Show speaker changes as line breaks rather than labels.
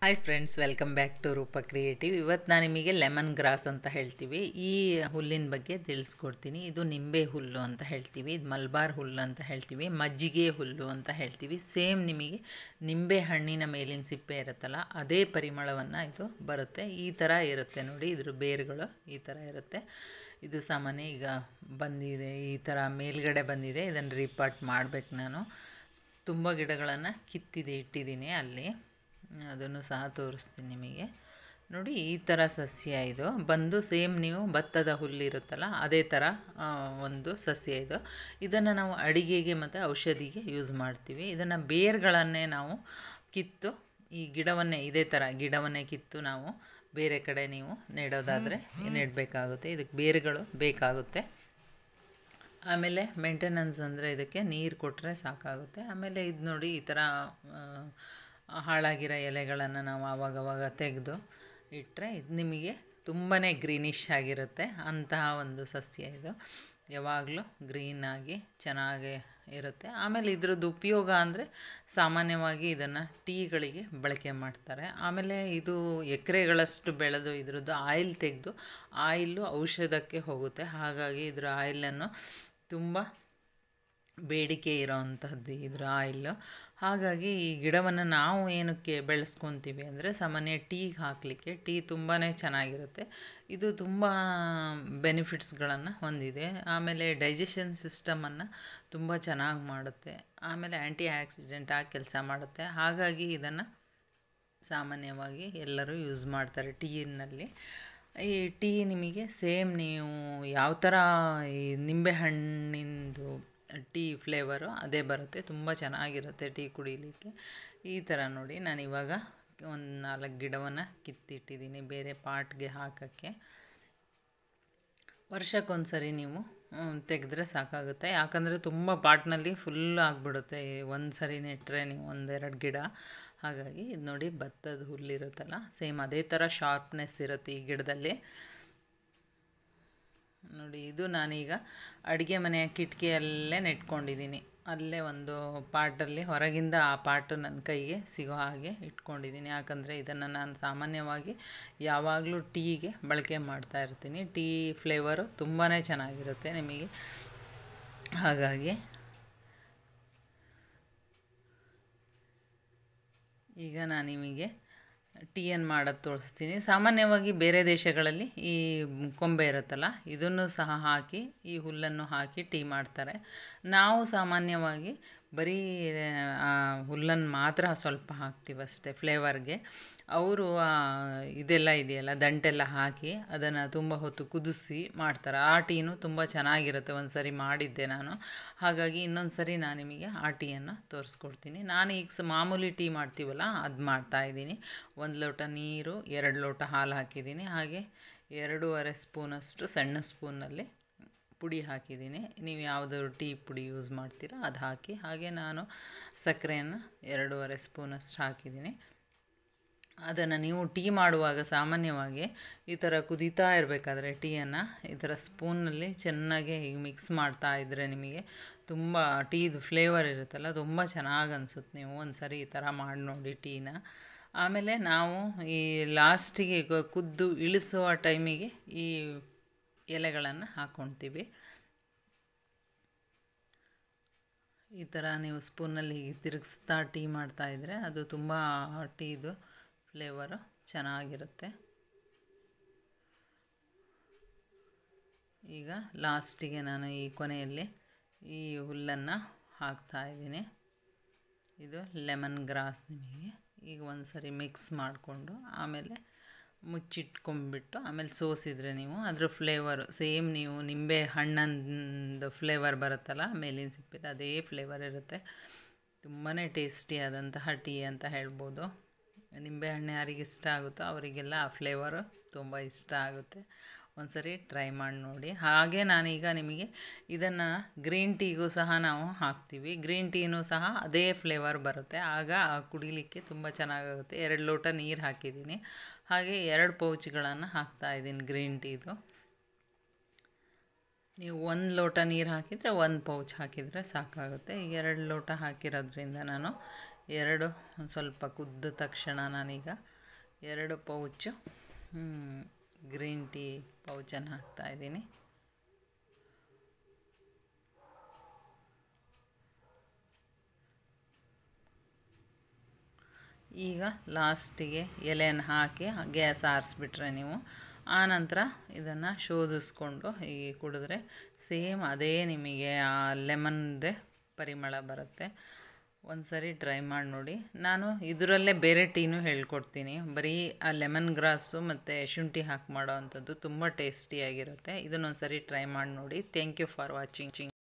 hi friends welcome back to Roopa creative ಇವತ್ತು ನಾನು ನಿಮಗೆ ಲೆಮನ್ ಗ್ರಾಸ್ ಅಂತ ಹೇಳ್ತೀವಿ ಈ ಹುಲ್ಲಿನ ಬಗ್ಗೆ ತಿಳಿಸ್ಕೊಡ್ತೀನಿ ಇದು ನಿಂಬೆ ಹುಲ್ಲು ಅಂತ ಹೇಳ್ತೀವಿ ಇದು ಮಲ್ಬಾರ್ ಹುಲ್ಲು ಅಂತ ಹೇಳ್ತೀವಿ ಮಜ್ಜಿಗೆ ಹುಲ್ಲು ಅಂತ ಹೇಳ್ತೀವಿ ಸೇಮ್ ನಿಮಗೆ ನಿಂಬೆ ಹಣ್ಣಿನ ಮೇಲಿನ ಸಿಪ್ಪೆ ಇರುತ್ತಲ್ಲ ಅದೇ ಪರಿಮಳವನ್ನು ಇದು ಬರುತ್ತೆ ಈ ಥರ ಇರುತ್ತೆ ನೋಡಿ ಇದ್ರ ಬೇರುಗಳು ಈ ಥರ ಇರುತ್ತೆ ಇದು ಸಾಮಾನ್ಯ ಈಗ ಬಂದಿದೆ ಈ ಥರ ಮೇಲ್ಗಡೆ ಬಂದಿದೆ ಇದನ್ನು ರೀಪಾರ್ಟ್ ಮಾಡಬೇಕು ನಾನು ತುಂಬ ಗಿಡಗಳನ್ನು ಕಿತ್ತಿದೆ ಇಟ್ಟಿದ್ದೀನಿ ಅಲ್ಲಿ ಅದನ್ನು ಸಹ ತೋರಿಸ್ತೀನಿ ನಿಮಗೆ ನೋಡಿ ಈ ಥರ ಸಸ್ಯ ಇದು ಬಂದು ಸೇಮ್ ನೀವು ಭತ್ತದ ಹುಲ್ಲಿರುತ್ತಲ್ಲ ಅದೇ ಥರ ಆ, ಒಂದು ಸಸ್ಯ ಇದು ಇದನ್ನು ನಾವು ಅಡಿಗೆಗೆ ಮತ್ತು ಔಷಧಿಗೆ ಯೂಸ್ ಮಾಡ್ತೀವಿ ಇದನ್ನು ಬೇರುಗಳನ್ನೇ ನಾವು ಕಿತ್ತು ಈ ಗಿಡವನ್ನೇ ಇದೇ ಥರ ಗಿಡವನ್ನೇ ಕಿತ್ತು ನಾವು ಬೇರೆ ಕಡೆ ನೀವು ನೆಡೋದಾದರೆ ನೆಡಬೇಕಾಗುತ್ತೆ ಇದಕ್ಕೆ ಬೇರುಗಳು ಬೇಕಾಗುತ್ತೆ ಆಮೇಲೆ ಮೇಂಟೆನೆನ್ಸ್ ಅಂದರೆ ಇದಕ್ಕೆ ನೀರು ಕೊಟ್ಟರೆ ಸಾಕಾಗುತ್ತೆ ಆಮೇಲೆ ಇದು ನೋಡಿ ಈ ಥರ ಆ, ಹಾಳಾಗಿರೋ ಎಲೆಗಳನ್ನು ನಾವು ಆವಾಗವಾಗ ತೆಗೆದು ಇಟ್ಟರೆ ಇದು ನಿಮಗೆ ತುಂಬಾ ಗ್ರೀನಿಶ್ ಆಗಿರುತ್ತೆ ಅಂತಹ ಒಂದು ಸಸ್ಯ ಇದು ಯಾವಾಗಲೂ ಗ್ರೀನಾಗಿ ಚೆನ್ನಾಗಿ ಇರುತ್ತೆ ಆಮೇಲೆ ಇದ್ರದ್ದು ಉಪಯೋಗ ಅಂದರೆ ಸಾಮಾನ್ಯವಾಗಿ ಇದನ್ನು ಟೀಗಳಿಗೆ ಬಳಕೆ ಮಾಡ್ತಾರೆ ಆಮೇಲೆ ಇದು ಎಕರೆಗಳಷ್ಟು ಬೆಳೆದು ಇದ್ರದ್ದು ಆಯಿಲ್ ತೆಗೆದು ಆಯಿಲು ಔಷಧಕ್ಕೆ ಹೋಗುತ್ತೆ ಹಾಗಾಗಿ ಇದ್ರ ಆಯಿಲನ್ನು ತುಂಬ ಬೇಡಿಕೆ ಇರೋವಂಥದ್ದು ಇದ್ರ ಆಯಿಲು ಹಾಗಾಗಿ ಈ ಗಿಡವನ್ನು ನಾವು ಏನಕ್ಕೆ ಬೆಳೆಸ್ಕೊತೀವಿ ಅಂದರೆ ಸಾಮಾನ್ಯ ಟೀಗೆ ಹಾಕಲಿಕ್ಕೆ ಟೀ ತುಂಬಾ ಚೆನ್ನಾಗಿರುತ್ತೆ ಇದು ತುಂಬ ಬೆನಿಫಿಟ್ಸ್ಗಳನ್ನು ಹೊಂದಿದೆ ಆಮೇಲೆ ಡೈಜೆಷನ್ ಸಿಸ್ಟಮನ್ನು ತುಂಬ ಚೆನ್ನಾಗಿ ಮಾಡುತ್ತೆ ಆಮೇಲೆ ಆ್ಯಂಟಿ ಆಕ್ಸಿಡೆಂಟ್ ಆಗಿ ಕೆಲಸ ಮಾಡುತ್ತೆ ಹಾಗಾಗಿ ಇದನ್ನು ಸಾಮಾನ್ಯವಾಗಿ ಎಲ್ಲರೂ ಯೂಸ್ ಮಾಡ್ತಾರೆ ಟೀನಲ್ಲಿ ಈ ಟೀ ನಿಮಗೆ ಸೇಮ್ ನೀವು ಯಾವ ಥರ ಈ ನಿಂಬೆಹಣ್ಣಿಂದು ಟೀ ಫ್ಲೇವರು ಅದೇ ಬರುತ್ತೆ ತುಂಬ ಚೆನ್ನಾಗಿರುತ್ತೆ ಟೀ ಕುಡಿಲಿಕ್ಕೆ ಈ ಥರ ನೋಡಿ ನಾನು ಇವಾಗ ಒಂದು ನಾಲ್ಕು ಗಿಡವನ್ನು ಕಿತ್ತಿಟ್ಟಿದ್ದೀನಿ ಬೇರೆ ಪಾಟ್ಗೆ ಹಾಕೋಕ್ಕೆ ವರ್ಷಕ್ಕೊಂದ್ಸರಿ ನೀವು ತೆಗೆದ್ರೆ ಸಾಕಾಗುತ್ತೆ ಯಾಕಂದರೆ ತುಂಬ ಪಾಟ್ನಲ್ಲಿ ಫುಲ್ ಆಗಿಬಿಡುತ್ತೆ ಒಂದು ಸರಿ ನೆಟ್ಟರೆ ನೀವು ಒಂದೆರಡು ಗಿಡ ಹಾಗಾಗಿ ಇದು ನೋಡಿ ಭತ್ತದ ಹುಲ್ಲಿರುತ್ತಲ್ಲ ಸೇಮ್ ಅದೇ ಥರ ಶಾರ್ಪ್ನೆಸ್ ಇರುತ್ತೆ ಈ ಗಿಡದಲ್ಲಿ ನೋಡಿ ಇದು ನಾನೀಗ ಅಡುಗೆ ಮನೆಯ ಕಿಟಕಿಯಲ್ಲೇ ನೆಟ್ಕೊಂಡಿದ್ದೀನಿ ಅಲ್ಲೇ ಒಂದು ಪಾಟಲ್ಲಿ ಹೊರಗಿಂದ ಆ ಪಾಟು ನನ್ನ ಕೈಗೆ ಸಿಗೋ ಹಾಗೆ ಇಟ್ಕೊಂಡಿದ್ದೀನಿ ಯಾಕಂದರೆ ಇದನ್ನು ನಾನು ಸಾಮಾನ್ಯವಾಗಿ ಯಾವಾಗಲೂ ಟೀಗೆ ಬಳಕೆ ಮಾಡ್ತಾ ಇರ್ತೀನಿ ಟೀ ಫ್ಲೇವರು ತುಂಬಾ ಚೆನ್ನಾಗಿರುತ್ತೆ ನಿಮಗೆ ಹಾಗಾಗಿ ಈಗ ನಾನು ನಿಮಗೆ ಟೀಯನ್ನು ಮಾಡೋದು ತೋರಿಸ್ತೀನಿ ಸಾಮಾನ್ಯವಾಗಿ ಬೇರೆ ದೇಶಗಳಲ್ಲಿ ಈ ಕೊಂಬೆ ಇರುತ್ತಲ್ಲ ಇದನ್ನು ಸಹ ಹಾಕಿ ಈ ಹುಲ್ಲನ್ನು ಹಾಕಿ ಟೀ ಮಾಡ್ತಾರೆ ನಾವು ಸಾಮಾನ್ಯವಾಗಿ ಬರೀ ಆ ಹುಲ್ಲನ್ನು ಮಾತ್ರ ಸ್ವಲ್ಪ ಹಾಕ್ತೀವಿ ಅಷ್ಟೇ ಫ್ಲೇವರ್ಗೆ ಅವರು ಇದೆಲ್ಲ ಇದೆಯಲ್ಲ ದಂಟೆಲ್ಲ ಹಾಕಿ ಅದನ್ನು ತುಂಬ ಹೊತ್ತು ಕುದಿಸಿ ಮಾಡ್ತಾರೆ ಆ ಟೀನು ತುಂಬ ಚೆನ್ನಾಗಿರುತ್ತೆ ಒಂದು ಸರಿ ಮಾಡಿದ್ದೆ ನಾನು ಹಾಗಾಗಿ ಇನ್ನೊಂದು ಸರಿ ನಾನು ನಿಮಗೆ ಆ ಟೀಯನ್ನು ತೋರಿಸ್ಕೊಡ್ತೀನಿ ನಾನು ಈಗ ಸ ಮಾಮೂಲಿ ಟೀ ಮಾಡ್ತೀವಲ್ಲ ಅದು ಮಾಡ್ತಾಯಿದ್ದೀನಿ ಒಂದು ಲೋಟ ನೀರು ಎರಡು ಲೋಟ ಹಾಲು ಹಾಕಿದ್ದೀನಿ ಹಾಗೆ ಎರಡೂವರೆ ಸ್ಪೂನಷ್ಟು ಸಣ್ಣ ಸ್ಪೂನಲ್ಲಿ ಪುಡಿ ಹಾಕಿದ್ದೀನಿ ನೀವು ಯಾವುದು ಟೀ ಪುಡಿ ಯೂಸ್ ಮಾಡ್ತೀರೋ ಅದು ಹಾಕಿ ಹಾಗೆ ನಾನು ಸಕ್ಕರೆಯನ್ನು ಎರಡೂವರೆ ಸ್ಪೂನಷ್ಟು ಹಾಕಿದ್ದೀನಿ ಅದನ್ನು ನೀವು ಟೀ ಮಾಡುವಾಗ ಸಾಮಾನ್ಯವಾಗಿ ಈ ಥರ ಕುದೀತಾ ಇರಬೇಕಾದ್ರೆ ಟೀಯನ್ನು ಈ ಥರ ಸ್ಪೂನಲ್ಲಿ ಚೆನ್ನಾಗಿ ಈಗ ಮಿಕ್ಸ್ ಮಾಡ್ತಾ ಇದ್ದರೆ ನಿಮಗೆ ತುಂಬ ಟೀದು ಫ್ಲೇವರ್ ಇರುತ್ತಲ್ಲ ತುಂಬ ಚೆನ್ನಾಗಿ ಅನಿಸುತ್ತೆ ನೀವು ಒಂದು ಸರಿ ಈ ಥರ ಮಾಡಿ ನೋಡಿ ಟೀನ ಆಮೇಲೆ ನಾವು ಈ ಲಾಸ್ಟಿಗೆ ಕುದ್ದು ಇಳಿಸುವ ಟೈಮಿಗೆ ಈ ಎಲೆಗಳನ್ನು ಹಾಕ್ಕೊಳ್ತೀವಿ ಈ ಥರ ನೀವು ಸ್ಪೂನಲ್ಲಿ ತಿರುಗಿಸ್ತಾ ಟೀ ಮಾಡ್ತಾಯಿದ್ರೆ ಅದು ತುಂಬ ಟೀದು ಫ್ಲೇವರು ಚೆನ್ನಾಗಿರುತ್ತೆ ಈಗ ಲಾಸ್ಟಿಗೆ ನಾನು ಈ ಕೊನೆಯಲ್ಲಿ ಈ ಹುಲ್ಲನ್ನು ಹಾಕ್ತಾ ಇದ್ದೀನಿ ಇದು ಲೆಮನ್ ಗ್ರಾಸ್ ನಿಮಗೆ ಈಗ ಒಂದು ಸರಿ ಮಿಕ್ಸ್ ಮಾಡಿಕೊಂಡು ಆಮೇಲೆ ಮುಚ್ಚಿಟ್ಕೊಂಡ್ಬಿಟ್ಟು ಆಮೇಲೆ ಸೋಸಿದರೆ ನೀವು ಅದ್ರ ಫ್ಲೇವರು ಸೇಮ್ ನೀವು ನಿಂಬೆ ಹಣ್ಣಂದು ಫ್ಲೇವರ್ ಬರುತ್ತಲ್ಲ ಮೇಲಿನ ಸಿಪ್ಪಿದ ಅದೇ ಫ್ಲೇವರ್ ಇರುತ್ತೆ ತುಂಬಾ ಟೇಸ್ಟಿಯಾದಂತಹ ಟೀ ಅಂತ ಹೇಳ್ಬೋದು ನಿಂಬೆಹಣ್ಣು ಯಾರಿಗೆ ಇಷ್ಟ ಆಗುತ್ತೋ ಅವರಿಗೆಲ್ಲ ಆ ಫ್ಲೇವರು ತುಂಬ ಇಷ್ಟ ಆಗುತ್ತೆ ಒಂದು ಸರಿ ಟ್ರೈ ಮಾಡಿ ನೋಡಿ ಹಾಗೆ ನಾನೀಗ ನಿಮಗೆ ಇದನ್ನು ಗ್ರೀನ್ ಟೀಗೂ ಸಹ ನಾವು ಹಾಕ್ತೀವಿ ಗ್ರೀನ್ ಟೀನೂ ಸಹ ಅದೇ ಫ್ಲೇವರ್ ಬರುತ್ತೆ ಆಗ ಆ ಕುಡಿಲಿಕ್ಕೆ ತುಂಬ ಚೆನ್ನಾಗಾಗುತ್ತೆ ಎರಡು ಲೋಟ ನೀರು ಹಾಕಿದ್ದೀನಿ ಹಾಗೆ ಎರಡು ಪೌಚ್ಗಳನ್ನು ಹಾಕ್ತಾಯಿದ್ದೀನಿ ಗ್ರೀನ್ ಟೀದು ನೀವು ಒಂದು ಲೋಟ ನೀರು ಹಾಕಿದರೆ ಒಂದು ಪೌಚ್ ಹಾಕಿದರೆ ಸಾಕಾಗುತ್ತೆ ಈಗ ಎರಡು ಲೋಟ ಹಾಕಿರೋದ್ರಿಂದ ನಾನು ಎರಡು ಸ್ವಲ್ಪ ಕುದ್ದ ತಕ್ಷಣ ನಾನೀಗ ಎರಡು ಪೌಚು ಗ್ರೀನ್ ಟೀ ಪೌಚನ್ನು ಹಾಕ್ತಾಯಿದ್ದೀನಿ ಈಗ ಲಾಸ್ಟಿಗೆ ಎಲೆಯನ್ನು ಹಾಕಿ ಗ್ಯಾಸ್ ಆರಿಸ್ಬಿಟ್ರೆ ನೀವು ಆನಂತರ ಇದನ್ನು ಶೋಧಿಸ್ಕೊಂಡು ಹೀಗೆ ಕುಡಿದ್ರೆ ಸೇಮ್ ಅದೇ ನಿಮಗೆ ಆ ಲೆಮನ್ದೇ ಪರಿಮಳ ಬರುತ್ತೆ ಒಂದು ಸರಿ ಟ್ರೈ ಮಾಡಿ ನೋಡಿ ನಾನು ಇದರಲ್ಲೇ ಬೇರೆ ಟೀನೂ ಹೇಳ್ಕೊಡ್ತೀನಿ ಬರೀ ಆ ಲೆಮನ್ ಗ್ರಾಸು ಮತ್ತು ಶುಂಠಿ ಹಾಕಿ ಮಾಡೋ ಅಂಥದ್ದು ತುಂಬ ಟೇಸ್ಟಿಯಾಗಿರುತ್ತೆ ಇದನ್ನೊಂದು ಸರಿ ಟ್ರೈ ಮಾಡಿ ನೋಡಿ ಥ್ಯಾಂಕ್ ಯು ಫಾರ್ ವಾಚಿಂಗ್